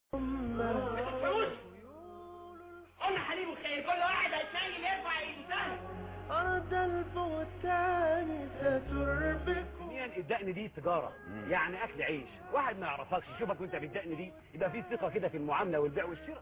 فلوس قلنا حليب وخير كل واحد هيتنيل يرفع ينتهي أرض البهتان ستربكم يعني الدقن دي تجارة يعني أكل عيش واحد ما يعرفكش يشوفك وانت بالدقن دي يبقى في ثقة كده في المعاملة والبيع والشراء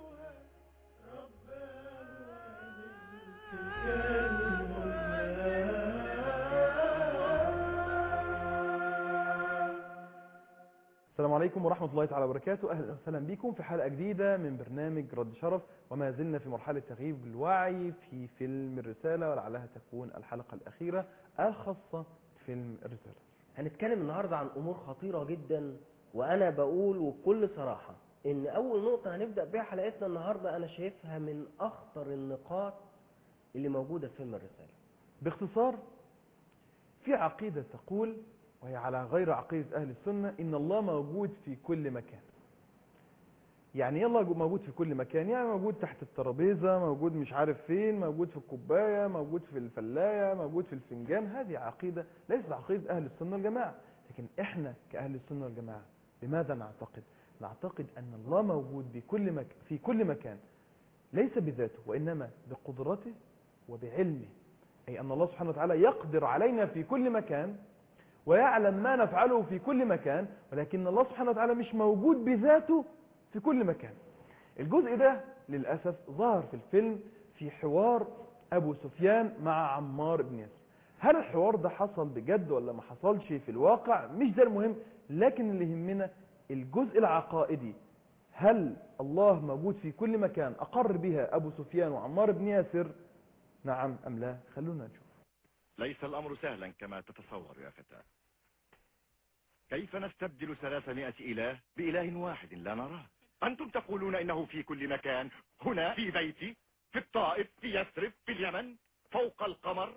السلام عليكم ورحمة الله تعالى وبركاته أهلا وسهلا بكم في حلقة جديدة من برنامج رد شرف وما زلنا في مرحلة تغييب الوعي في فيلم الرسالة ولعلها تكون الحلقة الأخيرة الخاصة بفيلم الرسالة هنتكلم النهاردة عن أمور خطيرة جدا وأنا بقول وبكل صراحة إن أول نقطة هنبدأ بيها حلقتنا النهاردة أنا شايفها من أخطر النقاط اللي موجودة في فيلم الرسالة باختصار في عقيدة تقول وهي على غير عقيدة أهل السنة إن الله موجود في كل مكان يعني ايه الله موجود في كل مكان يعني موجود تحت الترابيزة موجود مش عارف فين موجود في الكوباية موجود في الفلاية موجود في الفنجان هذه عقيدة ليست عقيدة أهل السنة والجماعة لكن إحنا كأهل السنة والجماعة بماذا نعتقد نعتقد أن الله موجود بكل مك... في كل مكان ليس بذاته وإنما بقدرته وبعلمه أي أن الله سبحانه وتعالى يقدر علينا في كل مكان ويعلم ما نفعله في كل مكان ولكن الله سبحانه وتعالى مش موجود بذاته في كل مكان الجزء ده للأسف ظهر في الفيلم في حوار أبو سفيان مع عمار بن ياسر هل الحوار ده حصل بجد ولا ما حصلش في الواقع مش ده المهم لكن اللي يهمنا الجزء العقائدي هل الله موجود في كل مكان أقر بها أبو سفيان وعمار بن ياسر نعم أم لا خلونا نشوف ليس الأمر سهلا كما تتصور يا فتى كيف نستبدل ثلاثمائة إله بإله واحد لا نراه أنتم تقولون إنه في كل مكان هنا في بيتي في الطائف في يثرب في اليمن فوق القمر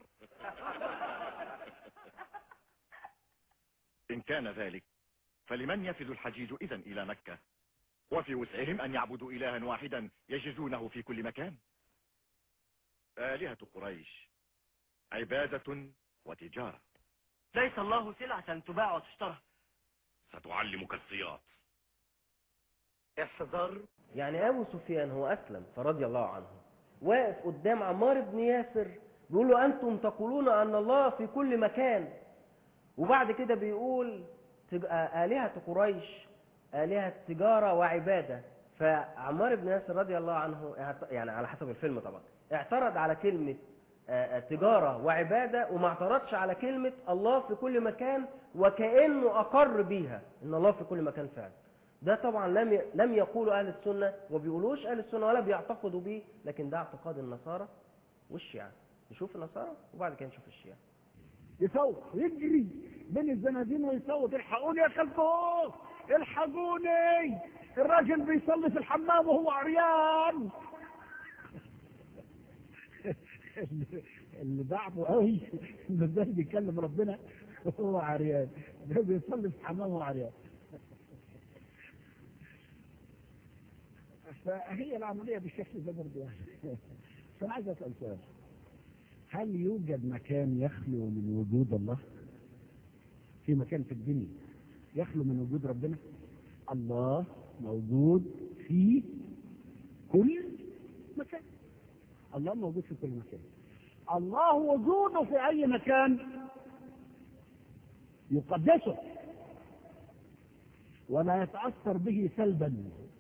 إن كان ذلك فلمن يفد الحجيج إذا إلى مكة وفي وسعهم أن يعبدوا إلها واحدا يجدونه في كل مكان آلهة قريش عبادة وتجارة ليس الله سلعة تباع وتشترى ستعلمك الصياط احذر يعني أبو سفيان هو أسلم فرضي الله عنه واقف قدام عمار بن ياسر بيقول له أنتم تقولون أن الله في كل مكان وبعد كده بيقول تج- آه، آلهة قريش آلهة تجارة وعبادة فعمار بن ياسر رضي الله عنه اعت- يعني على حسب الفيلم طبعا اعترض على كلمة آه، آه، تجارة وعبادة وما اعترضش على كلمة الله في كل مكان وكأنه أقر بيها إن الله في كل مكان فعلا ده طبعا لم ي... لم يقوله أهل السنة وما بيقولوش أهل السنة ولا بيعتقدوا بيه لكن ده اعتقاد النصارى والشيعة نشوف النصارى وبعد كده نشوف الشيعة يصوت يجري بين الزنازين ويصوت الحقوني يا خلفوق الحقوني الراجل بيصلي في الحمام وهو عريان اللي- اللي ضعفه قوي انه ازاي بيكلم ربنا وهو عريان ده بيصلي في الحمام وهو عريان فهي العمليه بالشكل ده برضه يعني فانا عايز اسال سؤال هل يوجد مكان يخلو من وجود الله في مكان في الدنيا يخلو من وجود ربنا الله موجود في كل مكان الله موجود في كل مكان الله وجوده في اي مكان يقدسه ولا يتاثر به سلبا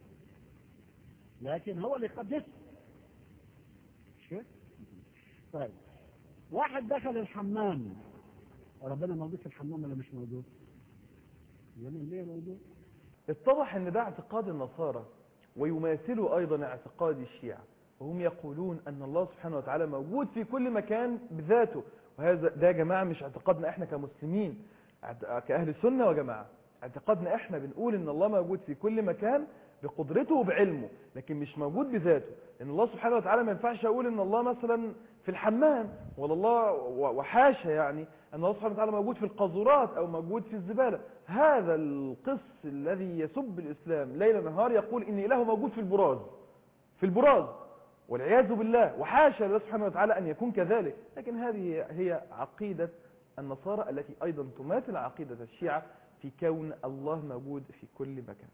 لكن هو اللي يقدسه مش كده؟ طيب واحد دخل الحمام ربنا موجود في الحمام ولا مش موجود؟ يعني ليه موجود؟ اتضح ان ده اعتقاد النصارى ويماثله ايضا اعتقاد الشيعة وهم يقولون ان الله سبحانه وتعالى موجود في كل مكان بذاته وهذا ده يا جماعة مش اعتقادنا احنا كمسلمين اعت- كأهل السنة وجماعة اعتقادنا احنا بنقول ان الله موجود في كل مكان بقدرته وبعلمه لكن مش موجود بذاته لان الله سبحانه وتعالى ما ينفعش اقول ان الله مثلا في الحمام ولا الله و- وحاشا يعني ان الله سبحانه وتعالى موجود في القاذورات او موجود في الزبالة هذا القس الذي يسب الاسلام ليل نهار يقول ان اله موجود في البراز في البراز والعياذ بالله وحاشا لله سبحانه وتعالى ان يكون كذلك لكن هذه هي عقيدة النصارى التي ايضا تماثل عقيدة الشيعة في كون الله موجود في كل مكان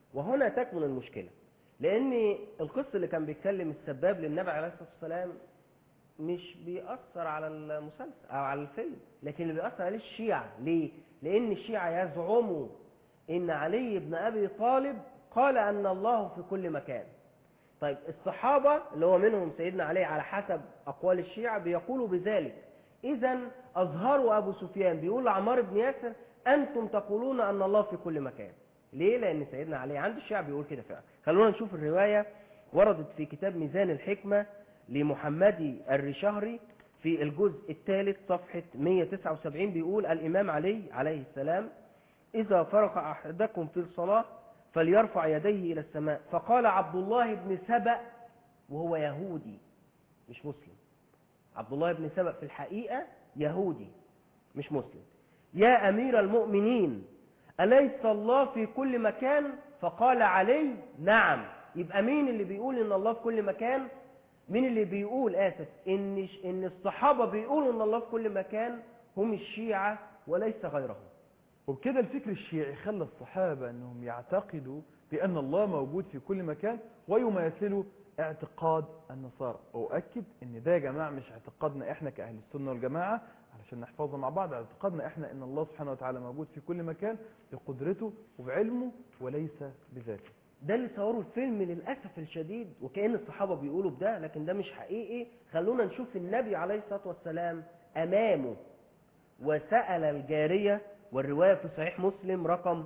وهنا تكمن المشكلة لأن القصة اللي كان بيتكلم السباب للنبي عليه الصلاة والسلام مش بيأثر على المسلسل أو على الفيلم لكن اللي بيأثر عليه الشيعة ليه؟ لأن الشيعة يزعموا إن علي بن أبي طالب قال أن الله في كل مكان طيب الصحابة اللي هو منهم سيدنا علي على حسب أقوال الشيعة بيقولوا بذلك إذا أظهروا أبو سفيان بيقول لعمار بن ياسر أنتم تقولون أن الله في كل مكان ليه؟ لأن سيدنا علي عند الشيعة بيقول كده فعلا خلونا نشوف الرواية وردت في كتاب ميزان الحكمة لمحمدي الرشهري في الجزء الثالث صفحة 179 بيقول الإمام علي عليه السلام إذا فرق أحدكم في الصلاة فليرفع يديه إلى السماء فقال عبد الله بن سبأ وهو يهودي مش مسلم عبد الله بن سبأ في الحقيقة يهودي مش مسلم يا أمير المؤمنين أليس الله في كل مكان فقال علي نعم يبقى مين اللي بيقول إن الله في كل مكان مين اللي بيقول آسف إن, إن الصحابة بيقولوا إن الله في كل مكان هم الشيعة وليس غيرهم وبكده الفكر الشيعي خلى الصحابة أنهم يعتقدوا بأن الله موجود في كل مكان ويماثلوا اعتقاد النصارى وأؤكد أن ده يا جماعة مش اعتقادنا إحنا كأهل السنة والجماعة علشان نحفظها مع بعض اعتقادنا إحنا أن الله سبحانه وتعالى موجود في كل مكان بقدرته وبعلمه وليس بذاته ده اللي صوروا الفيلم للأسف الشديد وكأن الصحابة بيقولوا بده لكن ده مش حقيقي خلونا نشوف النبي عليه الصلاة والسلام أمامه وسأل الجارية والرواية في صحيح مسلم رقم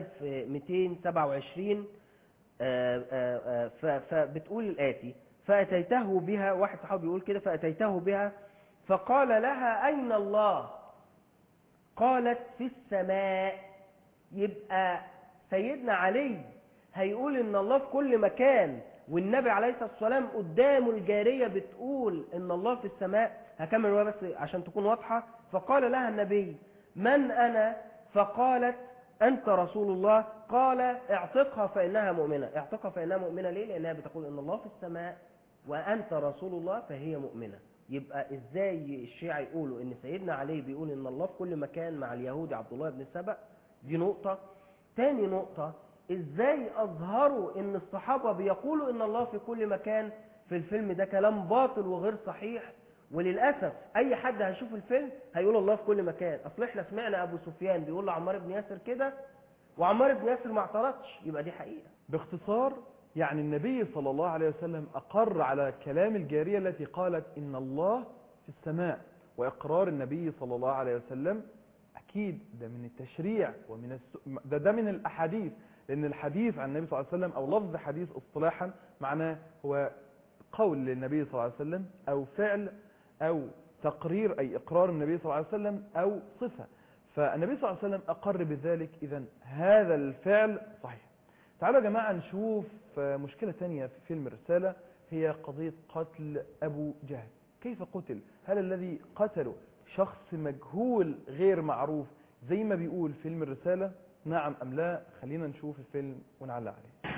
1227 آه، آه، آه، ف- فبتقول الآتي فأتيته بها واحد صحابي بيقول كده فأتيته بها فقال لها أين الله قالت في السماء يبقى سيدنا علي هيقول ان الله في كل مكان والنبي عليه الصلاه والسلام قدامه الجاريه بتقول ان الله في السماء هكمل الروايه بس عشان تكون واضحه فقال لها النبي من انا فقالت انت رسول الله قال اعتقها فانها مؤمنه اعتقها فانها مؤمنه ليه لانها بتقول ان الله في السماء وانت رسول الله فهي مؤمنه يبقى ازاي الشيعة يقولوا ان سيدنا علي بيقول ان الله في كل مكان مع اليهودي عبد الله بن سبأ دي نقطة تاني نقطة ازاي اظهروا ان الصحابة بيقولوا ان الله في كل مكان في الفيلم ده كلام باطل وغير صحيح وللأسف اي حد هيشوف الفيلم هيقول الله في كل مكان اصل احنا سمعنا ابو سفيان بيقول لعمار بن ياسر كده وعمار بن ياسر ما اعترضش يبقى دي حقيقة باختصار يعني النبي صلى الله عليه وسلم أقر على كلام الجارية التي قالت إن الله في السماء وإقرار النبي صلى الله عليه وسلم أكيد ده من التشريع ومن الس... ده, ده من الأحاديث لأن الحديث عن النبي صلى الله عليه وسلم أو لفظ حديث اصطلاحا معناه هو قول للنبي صلى الله عليه وسلم أو فعل أو تقرير أي إقرار النبي صلى الله عليه وسلم أو صفة فالنبي صلى الله عليه وسلم أقر بذلك إذا هذا الفعل صحيح تعالوا يا جماعة نشوف مشكلة تانية في فيلم الرسالة هي قضية قتل أبو جهل كيف قتل؟ هل الذي قتله شخص مجهول غير معروف زي ما بيقول فيلم الرسالة نعم أم لا خلينا نشوف الفيلم ونعلق عليه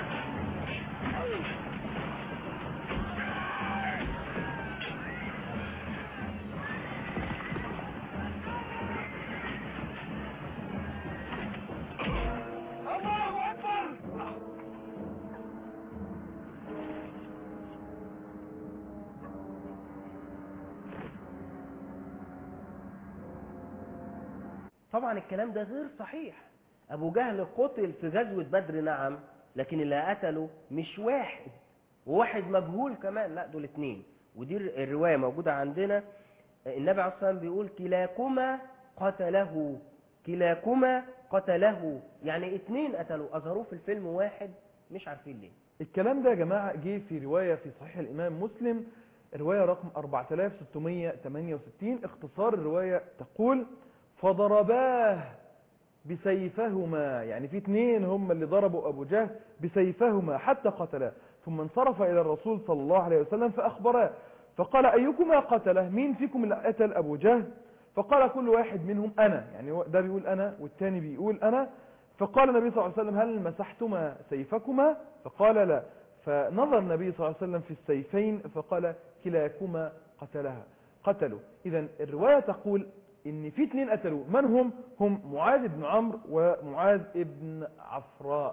الله أكبر طبعا الكلام ده غير صحيح ابو جهل قتل في غزوة بدر نعم لكن اللي قتله مش واحد وواحد مجهول كمان لا دول اتنين ودي الرواية موجودة عندنا النبي عليه الصلاة والسلام بيقول كلاكما قتله كلاكما قتله يعني اتنين قتلوا اظهروه في الفيلم واحد مش عارفين ليه الكلام ده يا جماعة جه في رواية في صحيح الإمام مسلم رواية رقم 4668 اختصار الرواية تقول فضرباه بسيفهما يعني في اتنين هم اللي ضربوا أبو جهل بسيفهما حتى قتلاه ثم انصرف إلى الرسول صلى الله عليه وسلم فأخبراه فقال أيكما قتله مين فيكم اللي قتل أبو جهل فقال كل واحد منهم أنا يعني هو ده بيقول أنا والتاني بيقول أنا فقال النبي صلى الله عليه وسلم هل مسحتما سيفكما فقال لا فنظر النبي صلى الله عليه وسلم في السيفين فقال كلاكما قتلها قتلوا إذا الرواية تقول إن في اثنين قتلوا من هم هم معاذ بن عمرو ومعاذ بن عفراء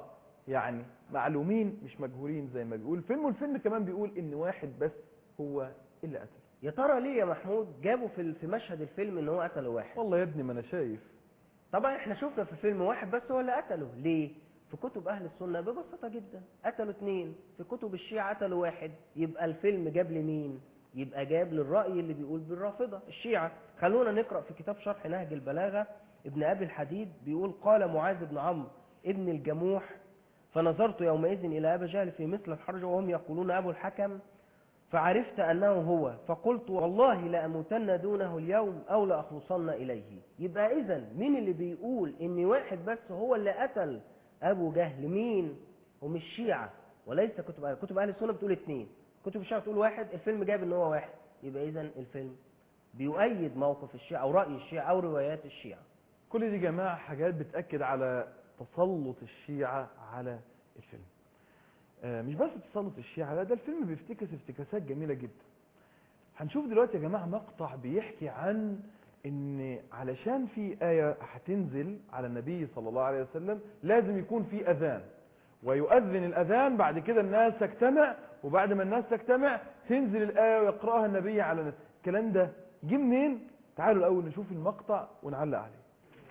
يعني معلومين مش مجهولين زي ما بيقول الفيلم والفيلم كمان بيقول ان واحد بس هو اللي قتله يا ترى ليه يا محمود جابوا في في مشهد الفيلم ان هو قتل واحد والله يا ابني ما انا شايف طبعا احنا شفنا في الفيلم واحد بس هو اللي قتله ليه في كتب اهل السنه ببساطه جدا قتلوا اثنين في كتب الشيعة قتلوا واحد يبقى الفيلم جاب لمين يبقى جاب للراي اللي بيقول بالرافضه الشيعة خلونا نقرا في كتاب شرح نهج البلاغه ابن ابي الحديد بيقول قال معاذ بن عمرو ابن الجموح فنظرت يومئذ الى ابي جهل في مثل الحرج وهم يقولون ابو الحكم فعرفت أنه هو فقلت والله لأموتن دونه اليوم أو لأخلصن إليه يبقى إذا مين اللي بيقول إن واحد بس هو اللي قتل أبو جهل مين هم الشيعة وليس كتب أهل كتب أهل السنة بتقول اثنين كتب الشيعة بتقول واحد الفيلم جاب إن هو واحد يبقى إذا الفيلم بيؤيد موقف الشيعة أو رأي الشيعة أو روايات الشيعة كل دي جماعة حاجات بتأكد على تسلط الشيعة على الفيلم آه، مش بس تسلط الشيعة لا ده الفيلم بيفتكس افتكاسات جميلة جدا هنشوف دلوقتي يا جماعة مقطع بيحكي عن ان علشان في آية هتنزل على النبي صلى الله عليه وسلم لازم يكون في أذان ويؤذن الأذان بعد كده الناس تجتمع وبعد ما الناس تجتمع تنزل الآية ويقرأها النبي على الناس الكلام ده جه منين تعالوا الأول نشوف المقطع ونعلق عليه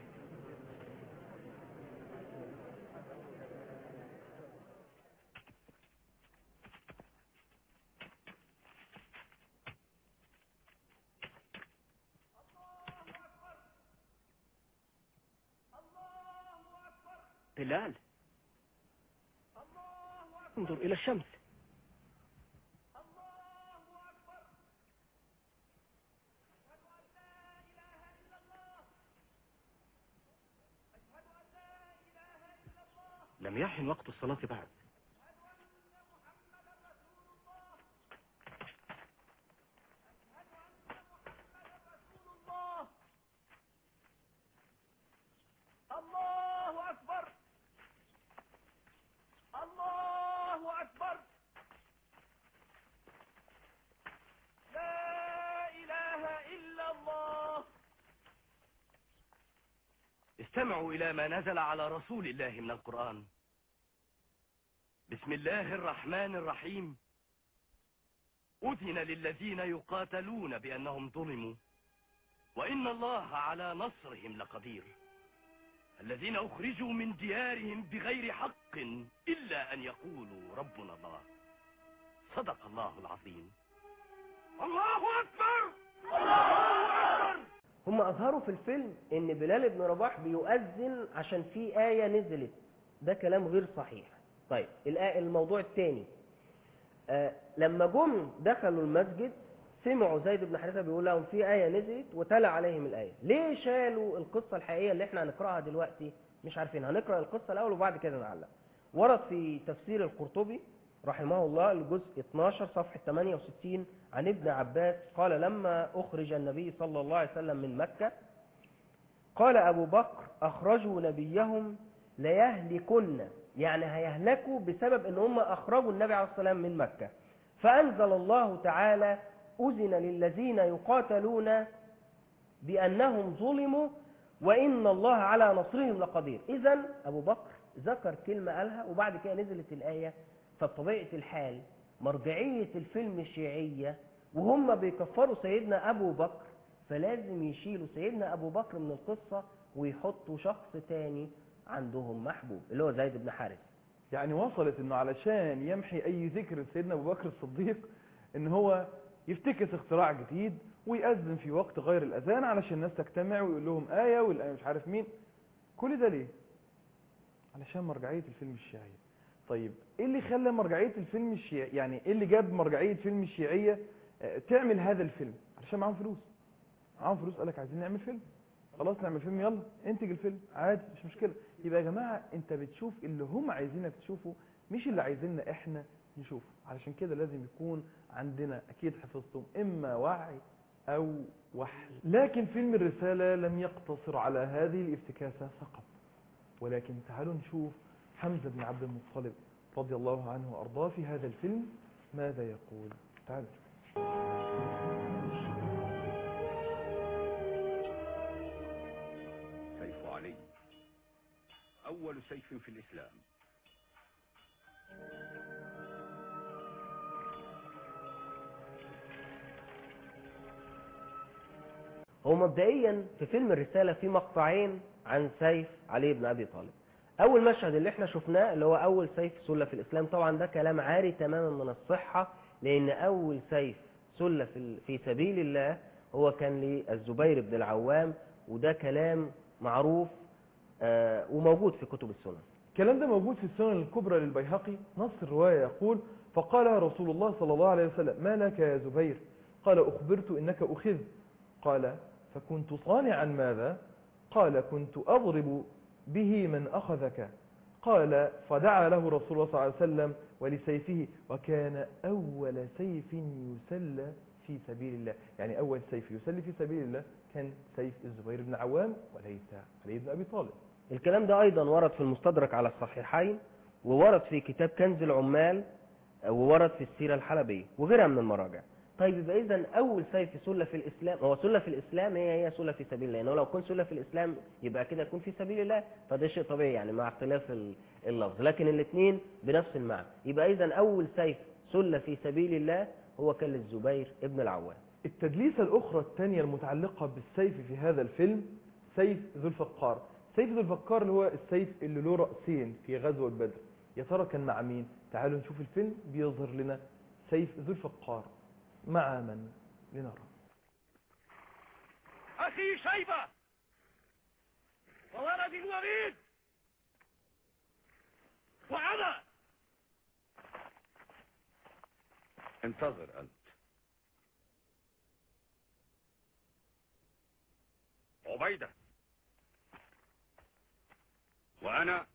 بلال انظر إلى الشمس لم يحن وقت الصلاة بعد الله أكبر الله أكبر لا إله إلا الله استمعوا إلى ما نزل على رسول الله من القرآن بسم الله الرحمن الرحيم أذن للذين يقاتلون بأنهم ظلموا وإن الله على نصرهم لقدير الذين أخرجوا من ديارهم بغير حق إلا أن يقولوا ربنا الله صدق الله العظيم الله أكبر الله أكبر هم أظهروا في الفيلم إن بلال بن رباح بيؤذن عشان في آية نزلت ده كلام غير صحيح طيب الآية الموضوع الثاني آه لما جم دخلوا المسجد سمعوا زيد بن حارثة بيقول لهم في آية نزلت وتلا عليهم الآية ليه شالوا القصة الحقيقية اللي احنا هنقرأها دلوقتي مش عارفين هنقرأ القصة الأول وبعد كده نعلق ورد في تفسير القرطبي رحمه الله الجزء 12 صفحة 68 عن ابن عباس قال لما أخرج النبي صلى الله عليه وسلم من مكة قال أبو بكر أخرجوا نبيهم ليهلكن يعني هيهلكوا بسبب ان هم أخرجوا النبي عليه الصلاة والسلام من مكة فأنزل الله تعالى أذن للذين يقاتلون بأنهم ظلموا وإن الله على نصرهم لقدير إذا أبو بكر ذكر كلمة قالها وبعد كده نزلت الآية فبطبيعة الحال مرجعية الفيلم الشيعية وهم بيكفروا سيدنا أبو بكر فلازم يشيلوا سيدنا أبو بكر من القصة ويحطوا شخص تاني عندهم محبوب اللي هو زيد بن حارث يعني وصلت انه علشان يمحي اي ذكر لسيدنا ابو بكر الصديق ان هو يفتكس اختراع جديد ويأذن في وقت غير الاذان علشان الناس تجتمع ويقول لهم آية والآية مش عارف مين كل ده ليه علشان مرجعية الفيلم الشيعية طيب ايه اللي خلى مرجعية الفيلم الشيعي يعني ايه اللي جاب مرجعية فيلم الشيعية آه، تعمل هذا الفيلم علشان معاهم فلوس معاهم فلوس قالك عايزين نعمل فيلم خلاص نعمل فيلم يلا انتج الفيلم عادي مش مشكلة يبقى يا جماعة انت بتشوف اللي هم عايزينك تشوفه مش اللي عايزيننا احنا نشوفه علشان كده لازم يكون عندنا اكيد حفظتم اما وعي او وحي لكن فيلم الرسالة لم يقتصر على هذه الافتكاسة فقط ولكن تعالوا نشوف حمزة بن عبد المطلب رضي الله عنه وارضاه في هذا الفيلم ماذا يقول تعالوا سيف علي أول سيف في الإسلام هو مبدئيا في فيلم الرسالة في مقطعين عن سيف علي بن أبي طالب أول مشهد اللي احنا شفناه اللي هو أول سيف سلة في الإسلام طبعا ده كلام عاري تماما من الصحة لأن أول سيف سلة في ال- في سبيل الله هو كان للزبير بن العوام وده كلام معروف آه، وموجود في كتب السنن الكلام ده موجود في السنن الكبرى للبيهقي نص الرواية يقول فقال رسول الله صلى الله عليه وسلم ما لك يا زبير قال أخبرت إنك أخذ قال فكنت صانعا ماذا قال كنت أضرب به من أخذك قال فدعا له رسول الله صلى الله عليه وسلم ولسيفه وكان أول سيف يسلى في سبيل الله يعني أول سيف يسلي في سبيل الله كان سيف الزبير بن عوام وليس علي بن أبي طالب الكلام ده أيضا ورد في المستدرك على الصحيحين وورد في كتاب كنز العمال وورد في السيرة الحلبية وغيرها من المراجع طيب يبقى إذا أول سيف سلة في الإسلام هو سلة في الإسلام هي هي سلة في سبيل الله يعني لو كنت سلة في الإسلام يبقى كده يكون في سبيل الله فده شيء طبيعي يعني مع اختلاف ال- اللفظ لكن الاثنين بنفس المعنى يبقى إذا أول سيف سلة في سبيل الله هو كان للزبير ابن العوام التدليسة الأخرى الثانية المتعلقة بالسيف في هذا الفيلم سيف ذو الفقار سيف ذو الفقار اللي هو السيف اللي له رأسين في غزوة بدر يا ترى كان مع مين تعالوا نشوف الفيلم بيظهر لنا سيف ذو الفقار مع من لنرى أخي شيبة وولد الوليد وأنا انتظر أنت عبيدة وأنا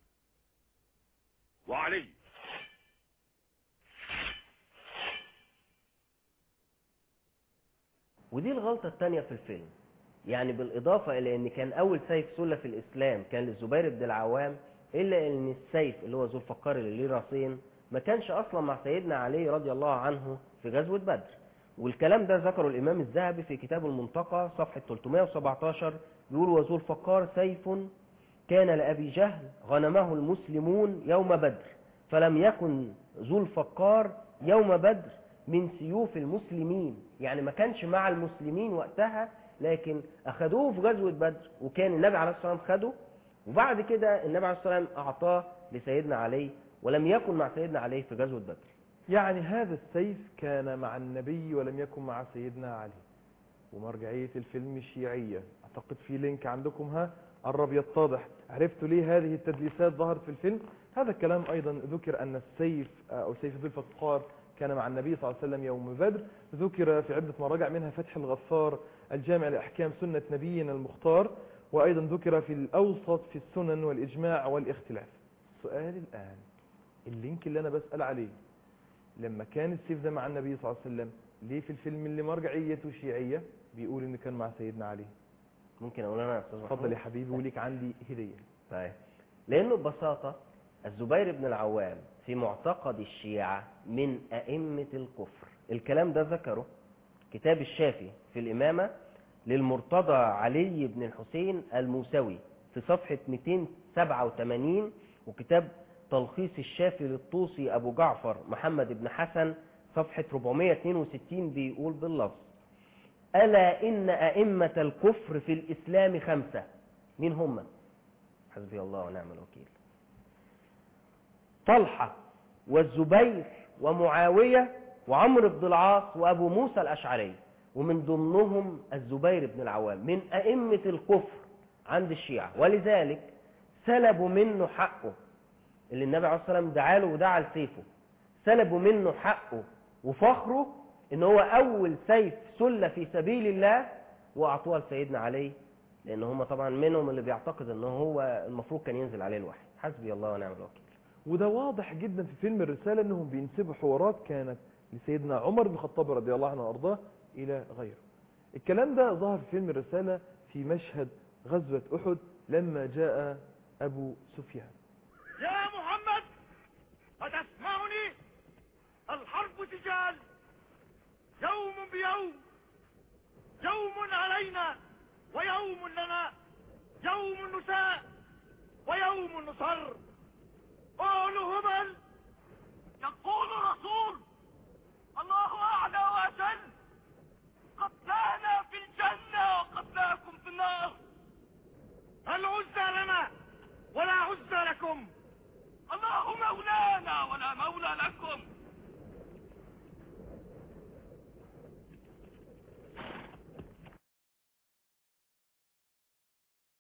وعلي ودي الغلطة الثانية في الفيلم يعني بالإضافة إلى أن كان أول سيف سلة في الإسلام كان للزبير بن العوام إلا أن السيف اللي هو ذو الفقار اللي ليه راسين ما كانش أصلا مع سيدنا علي رضي الله عنه في غزوة بدر والكلام ده ذكره الإمام الذهبي في كتاب المنتقى صفحة 317 بيقول وذو الفقار سيف كان لأبي جهل غنمه المسلمون يوم بدر فلم يكن ذو الفقار يوم بدر من سيوف المسلمين يعني ما كانش مع المسلمين وقتها لكن أخذوه في غزوة بدر وكان النبي عليه الصلاة والسلام خده وبعد كده النبي عليه الصلاة والسلام أعطاه لسيدنا علي ولم يكن مع سيدنا علي في غزوة بدر يعني هذا السيف كان مع النبي ولم يكن مع سيدنا علي ومرجعية الفيلم شيعية أعتقد في لينك عندكم ها قرب يتضح عرفتوا ليه هذه التدليسات ظهرت في الفيلم هذا الكلام أيضا ذكر أن السيف أو سيف ذو الفقار كان مع النبي صلى الله عليه وسلم يوم بدر ذكر في عدة مراجع منها فتح الغفار الجامع لأحكام سنة نبينا المختار وأيضا ذكر في الأوسط في السنن والإجماع والاختلاف السؤال الآن اللينك اللي أنا بسأل عليه لما كان السيف ده مع النبي صلى الله عليه وسلم ليه في الفيلم اللي مرجعيته شيعية بيقول إن كان مع سيدنا علي ممكن أقول أنا يا أستاذ محمود؟ اتفضل يا حبيبي وليك عندي هدية طيب لأنه ببساطة الزبير بن العوام في معتقد الشيعة من أئمة الكفر الكلام ده ذكره كتاب الشافي في الإمامة للمرتضى علي بن الحسين الموسوي في صفحة 287 وكتاب تلخيص الشافي للطوسي أبو جعفر محمد بن حسن صفحة 462 بيقول باللفظ ألا إن أئمة الكفر في الإسلام خمسة مين هم؟ حسبي الله ونعم الوكيل طلحة والزبير ومعاوية وعمرو بن العاص وأبو موسى الأشعري ومن ضمنهم الزبير بن العوام من أئمة الكفر عند الشيعة ولذلك سلبوا منه حقه اللي النبي عليه الصلاة والسلام دعاله ودعا لسيفه سلبوا منه حقه وفخره ان هو اول سيف سل في سبيل الله واعطوها لسيدنا علي لان هم طبعا منهم اللي بيعتقد ان هو المفروض كان ينزل عليه الوحي حسبي الله ونعم الوكيل وده واضح جدا في فيلم الرسالة انهم بينسبوا حوارات كانت لسيدنا عمر بن الخطاب رضي الله عنه وارضاه الى غيره الكلام ده ظهر في فيلم الرسالة في مشهد غزوة احد لما جاء ابو سفيان يا محمد أتسمعني الحرب سجال يوم بيوم يوم علينا ويوم لنا يوم نساء ويوم نصر قول هبل يقول رسول الله أعلى وأجل قتلانا في الجنة وقتلانا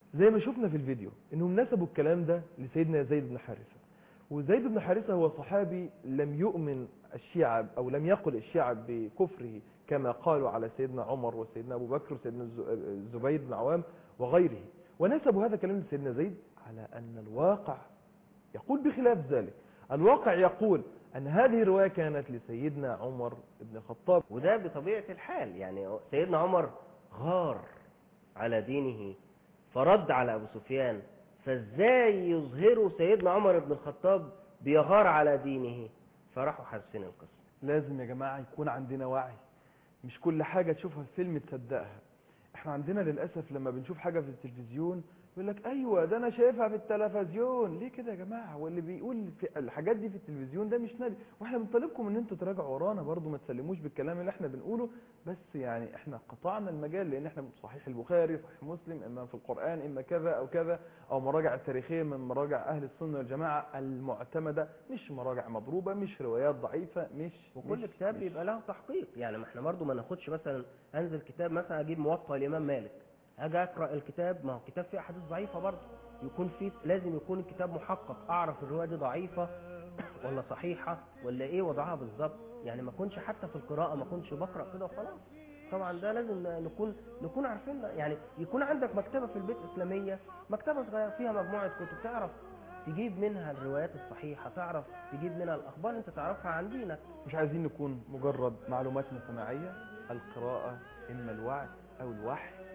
زي ما شفنا في الفيديو انهم نسبوا الكلام ده لسيدنا زيد بن حارثة وزيد بن حارثة هو صحابي لم يؤمن الشيعة او لم يقل الشيعة بكفره كما قالوا على سيدنا عمر وسيدنا ابو بكر وسيدنا الز- الزبير بن عوام وغيره ونسبوا هذا الكلام لسيدنا زيد على ان الواقع يقول بخلاف ذلك الواقع يقول ان هذه الرواية كانت لسيدنا عمر بن الخطاب وده بطبيعة الحال يعني سيدنا عمر غار على دينه فرد على أبو سفيان فازاي يظهروا سيدنا عمر بن الخطاب بيغار على دينه فراحوا حاسين القصة لازم يا جماعة يكون عندنا وعي مش كل حاجة تشوفها في فيلم تصدقها احنا عندنا للأسف لما بنشوف حاجة في التلفزيون يقول لك ايوه ده انا شايفها في التلفزيون ليه كده يا جماعة واللي بيقول في الحاجات دي في التلفزيون ده مش نبي واحنا بنطالبكم ان انتوا تراجعوا ورانا برضو ما تسلموش بالكلام اللي احنا بنقوله بس يعني احنا قطعنا المجال لان احنا صحيح البخاري صحيح مسلم اما في القرآن اما كذا او كذا او مراجع تاريخية من مراجع اهل السنة والجماعة المعتمدة مش مراجع مضروبة مش روايات ضعيفة مش وكل مش كتاب مش بيبقى له تحقيق يعني ما احنا برضو ما ناخدش مثلا انزل كتاب مثلا اجيب موطأ الامام مالك اجي اقرا الكتاب ما هو كتاب فيه احاديث ضعيفه برضو يكون فيه لازم يكون الكتاب محقق اعرف الروايه دي ضعيفه ولا صحيحه ولا ايه وضعها بالظبط يعني ما اكونش حتى في القراءه ما اكونش بقرا كده وخلاص طبعا ده لازم نكون نكون عارفين يعني يكون عندك مكتبه في البيت اسلاميه مكتبه صغيره فيها مجموعه كتب تعرف تجيب منها الروايات الصحيحه تعرف تجيب منها الاخبار انت تعرفها عن دينك مش عايزين نكون مجرد معلومات سماعية القراءة إما الوعي أو الوحي